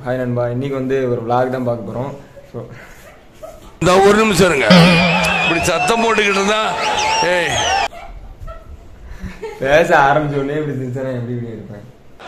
Hi நண்பா இன்னைக்கு வந்து ஒரு vlog தான் பார்க்க போகிறோம் ஸோ இந்த ஒரு நிமிஷம் இருங்க இப்படி சத்தம் போட்டுக்கிட்டு இருந்தா ஏய் பேச ஆரம்பிச்ச உடனே இப்படி சிரிச்சா எப்படி இப்படி இருப்பேன்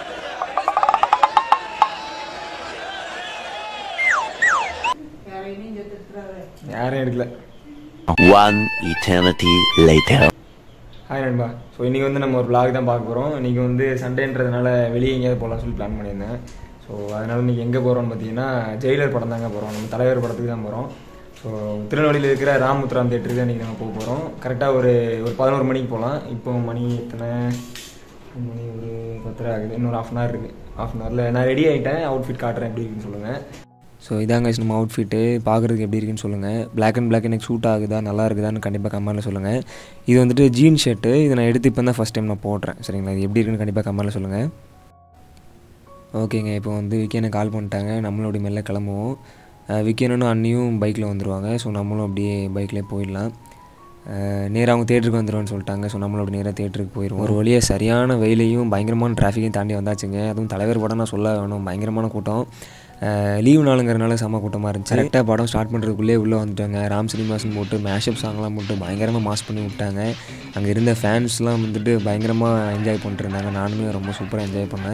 யாரும் எடுக்கல One eternity later. ஹாய் நண்பா ஸோ இன்றைக்கி வந்து நம்ம ஒரு vlog தான் பார்க்க போகிறோம் இன்றைக்கி வந்து சண்டேன்றதுனால வெளியே எங்கேயாவது போகலாம்னு சொல்லி பிளான் பண்ணியிருந்தேன் ஸோ அதனால் இன்றைக்கி எங்கே போகிறோம்னு பார்த்தீங்கன்னா ஜெயிலர் படம் தாங்க போகிறோம் நம்ம தலைவர் படத்துக்கு தான் போகிறோம் ஸோ திருநெல்வேலியில் இருக்கிற ராமுத்ராம் தேட்டருக்கு தான் இன்றைக்கி நம்ம போக போகிறோம் கரெக்டாக ஒரு ஒரு பதினோரு மணிக்கு போகலாம் இப்போ மணி எத்தனை மணி ஒரு பத்தரை ஆகுது இன்னொரு ஆஃப் அன் ஹவர் இருக்குது ஆஃப் அன் ஹவரில் நான் ரெடி ஆகிட்டேன் அவுட்ஃபிட் காட்டுறேன் எப்படி இருக்குன்னு சொல்லுங்கள் ஸோ இதாங்க நம்ம அவுட்ஃபிட்டு பார்க்குறதுக்கு எப்படி இருக்குன்னு சொல்லுங்கள் Black அண்ட் Black எனக்கு சூட் ஆகுதா நல்லா இருக்குதான்னு கண்டிப்பாக கமெண்ட்டில் சொல்லுங்கள் இது வந்துட்டு ஜீன் ஷர்ட்டு இதை நான் எடுத்து இப்போ தான் ஃபஸ்ட் டைம் நான் போடுறேன் சரிங்களா இது எப்படி இருக்குன்னு கண்டிப்பாக கமெண்ட்டில் சொல்லுங்கள் ஓகேங்க இப்போ வந்து விக்கேனை கால் பண்ணிட்டாங்க நம்மளும் அப்படி மெல்ல கிளம்புவோம் அஹ் விக்கேனும் அண்ணியும் பைக்கில் வந்துடுவாங்க ஸோ நம்மளும் அப்படியே பைக்லேயே போயிடலாம் நேராக அவங்க தேட்டருக்கு வந்துடுவோம்னு சொல்லிட்டாங்க ஸோ நம்மளும் அப்படி நேராக தேட்டருக்கு போயிடுவோம் ஒரு வழியாக சரியான வெயிலையும் பயங்கரமான டிராஃபிக்கையும் தாண்டி வந்தாச்சுங்க அதுவும் தலைவர் படம் நான் சொல்ல வேணும் பயங்கரமான கூட்டம் லீவு நாளுங்கிறனால செம்ம கூட்டமாக இருந்துச்சு கரெக்டாக படம் ஸ்டார்ட் பண்ணுறதுக்குள்ளே உள்ளே வந்துட்டாங்க ராம் சினிமாஸ்னு போட்டு மேஷப் சாங்லாம் போட்டு பயங்கரமாக மாஸ் பண்ணி விட்டாங்க அங்கே இருந்த ஃபேன்ஸ்லாம் வந்துட்டு பயங்கரமாக என்ஜாய் பண்ணிட்டு இருந்தாங்க நானுமே ரொம்ப சூப்பராக என்ஜாய் பண்ணேன்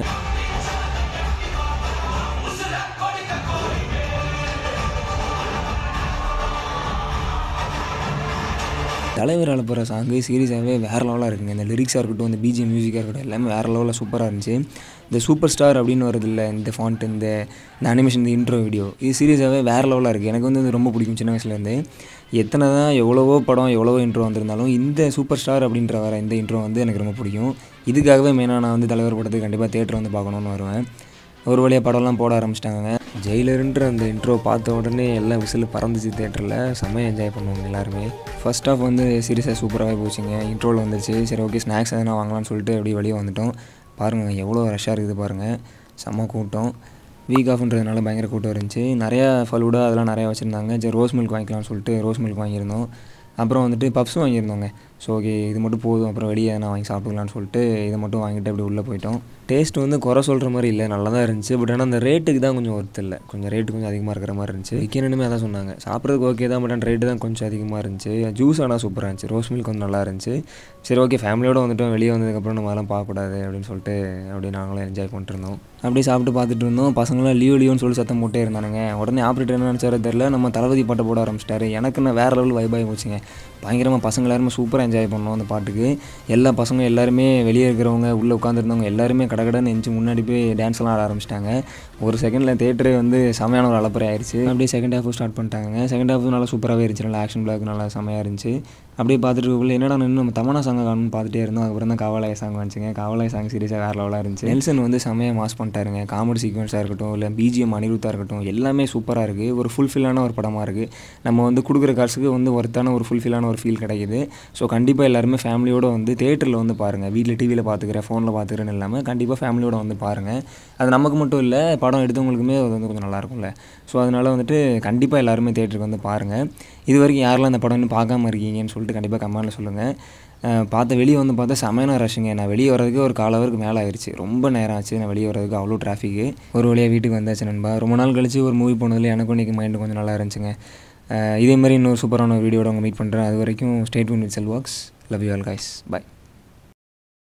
தலைவர் அனுப்புகிற சாங்கு சீரியஸாகவே வேறு லெவலாக இருக்குங்க இந்த லிரிக்ஸாக இருக்கட்டும் இந்த பிஜிஎம் மியூசிக்காக இருக்கட்டும் எல்லாமே வேறு லெவலில் சூப்பராக இருந்துச்சு இந்த சூப்பர் ஸ்டார் அப்படின்னு வருது இல்லை இந்த ஃபாண்ட் இந்த இந்த அனிமேஷன் இந்த இன்ட்ரோ வீடியோ இது சீரியஸாகவே வேறு லெவலாக இருக்குது எனக்கு வந்து இது ரொம்ப பிடிக்கும் சின்ன வயசுலேருந்து எத்தனை தான் எவ்வளவோ படம் எவ்வளவோ இன்ட்ரோ வந்திருந்தாலும் இந்த சூப்பர் ஸ்டார் அப்படின்ற வர இந்த இன்ட்ரோ வந்து எனக்கு ரொம்ப பிடிக்கும் இதுக்காகவே மெயினாக நான் வந்து தலைவர் படத்துக்கு கண்டிப்பாக தேட்டர் வந்து பார்க்கணுன்னு வருவேன் ஒரு வழியாக படம்லாம் போட ஆரம்பிச்சிட்டாங்க ஜெயிலருன்ற அந்த இன்ட்ரோ பார்த்த உடனே எல்லாம் விசில் பறந்துச்சு தேட்டரில் செம்மையாக என்ஜாய் பண்ணுவாங்க எல்லாருமே ஃபர்ஸ்ட் ஆஃப் வந்து சீரியஸாக சூப்பராகவே போச்சுங்க இன்ட்ரோவில் வந்துச்சு சரி ஓகே ஸ்நாக்ஸ் எதனா வாங்கலாம்னு சொல்லிட்டு அப்படியே வெளியே வந்துட்டோம் பாருங்கள் எவ்வளோ ரஷ்ஷாக இருக்குது பாருங்கள் செம்ம கூட்டம் வீக் ஆஃப்ன்றதுனால பயங்கர கூட்டம் இருந்துச்சு நிறையா ஃபலூடா அதெல்லாம் நிறையா வச்சுருந்தாங்க சரி ரோஸ் மில்க் வாங்கிக்கலாம்னு சொல்லிட்டு ரோஸ் மில்க் வாங்கியிருந்தோம் அப்புறம் வந்துட்டு பப்ஸும் வாங்கியிருந்தோங்க ஸோ ஓகே இது மட்டும் போதும் அப்புறம் வெளியே நான் வாங்கி சாப்பிட்டுக்கலாம்னு சொல்லிட்டு இதை மட்டும் வாங்கிட்டு அப்படி உள்ளே போயிட்டோம் டேஸ்ட் வந்து குறை சொல்கிற மாதிரி இல்லை நல்லா தான் இருந்துச்சு பட் ஆனால் அந்த ரேட்டுக்கு தான் கொஞ்சம் ஒர்த்து இல்லை கொஞ்சம் ரேட்டு கொஞ்சம் அதிகமாக இருக்கிற மாதிரி இருந்துச்சு விற்கணுமே அதான் சொன்னாங்க சாப்பிட்றதுக்கு ஓகே தான் பட் ஆனால் ரேட்டு தான் கொஞ்சம் அதிகமாக இருந்துச்சு ஜூஸ் ஆனால் சூப்பராக இருந்துச்சு ரோஸ் மில்க் கொஞ்சம் நல்லா இருந்துச்சு சரி ஓகே ஃபேமிலியோடு வந்துட்டோம் வெளியே வந்ததுக்கப்புறம் நம்ம அதெல்லாம் பார்க்கக்கூடாது அப்படின்னு சொல்லிட்டு அப்படியே நாங்களும் என்ஜாய் பண்ணிட்டு இருந்தோம் அப்படியே சாப்பிட்டு பார்த்துட்டு இருந்தோம் பசங்களாம் லீவ் லீவ்னு சொல்லி சத்தம் போட்டே இருந்தானுங்க உடனே ஆப்ரேட்டர் என்ன நினச்சாரோ தெரில நம்ம தளபதி பாட்டை போட ஆரம்பிச்சிட்டாரு எனக்கு நான் வேறு லெவல் வைபாகி போச்சுங்க பயங்கரமாக பசங்க எல்லாருமே சூப்பராக என்ஜாய் பண்ணோம் அந்த பாட்டுக்கு எல்லா பசங்க எல்லாருமே வெளியே இருக்கிறவங்க உள்ளே உட்காந்துருந்தவங்க எல்லாருமே கடகடன்னு எஞ்சி முன்னாடி போய் டான்ஸ்லாம் ஆட ஆரம்பிச்சிட்டாங்க ஒரு செகண்டில் தேட்டரே வந்து செமையான ஒரு அலப்பறை ஆயிடுச்சு அப்படியே செகண்ட் ஹாஃபும் ஸ்டார்ட் பண்ணிட்டாங்க செகண்ட் ஹாஃப் நல்லா சூப்பராகவே இருந்துச்சு நல்லா ஆக்ஷன் பிளாக் நல்லா செமையாக இருந்துச்சு அப்படியே பார்த்துட்டு இருக்கக்குள்ள என்னடா நின்று நம்ம தமனா சாங்கை காணும்னு பார்த்துட்டே இருந்தோம் அதுக்கப்புறம் தான் காவலாய சாங் வந்துச்சுங்க காவலாய சாங் சீரியஸாக வேறு லெவலாக இருந்துச்சு நெல்சன் வந்து செமையாக மாஸ் பண்ணிட்டாருங்க காமெடி சீக்வன்ஸாக இருக்கட்டும் இல்லை பிஜிஎம் அனிருத்தாக இருக்கட்டும் எல்லாமே சூப்பராக இருக்குது ஒரு ஃபுல்ஃபில்லான ஒரு படமாக இருக்குது நம்ம வந்து கொடுக்குற காசுக்கு வந்து ஒருத்தான ஒரு ஃபுல்ஃபில்லான ஒரு ஃபீல் கிடைக்குது ஸோ கண்டிப்பாக எல்லாருமே ஃபேமிலியோடு வந்து தேட்டரில் வந்து பாருங்கள் வீட்டில் டிவியில் பார்த்துக்கிறேன் ஃபோனில் பார்த்துக்கிறேன்னு இல்லாமல் கண்டிப்பாக ஃபேமிலியோட வந்து பாருங்கள் அது நமக்கு மட்டும் இல்லை படம் எடுத்தவங்களுக்குமே அது வந்து கொஞ்சம் நல்லாயிருக்கும்ல ஸோ அதனால் வந்துட்டு கண்டிப்பாக எல்லாருமே தேட்டருக்கு வந்து பாருங்கள் இது வரைக்கும் யாரெல்லாம் அந்த படம் இன்னும் பார்க்காம இருக்கீங்கன்னு சொல்லிட்டு கண்டிப்பாக கமெண்ட்டில் சொல்லுங்கள் அஹ் பார்த்த வெளியே வந்து பார்த்தா செமையான ரஷ்ஷுங்க நான் வெளியே வரதுக்கு ஒரு கால் ஹவருக்கு மேலே ஆயிடுச்சு ரொம்ப நேரம் ஆச்சு நான் வெளியே வரதுக்கு அவ்வளோ டிராஃபிக்கு ஒரு வழியாக வீட்டுக்கு வந்தாச்சு நண்பா ரொம்ப நாள் கழிச்சு ஒரு மூவி போனதில் எனக்கும் இன்றைக்கி மைண்டு கொஞ்சம் நல்லா இருந்துச்சுங்க அஹ் இதே மாதிரி இன்னொரு சூப்பரான ஒரு வீடியோட உங்கள் மீட் பண்ணுறேன் அது வரைக்கும் stayed with cell works love you all guys bye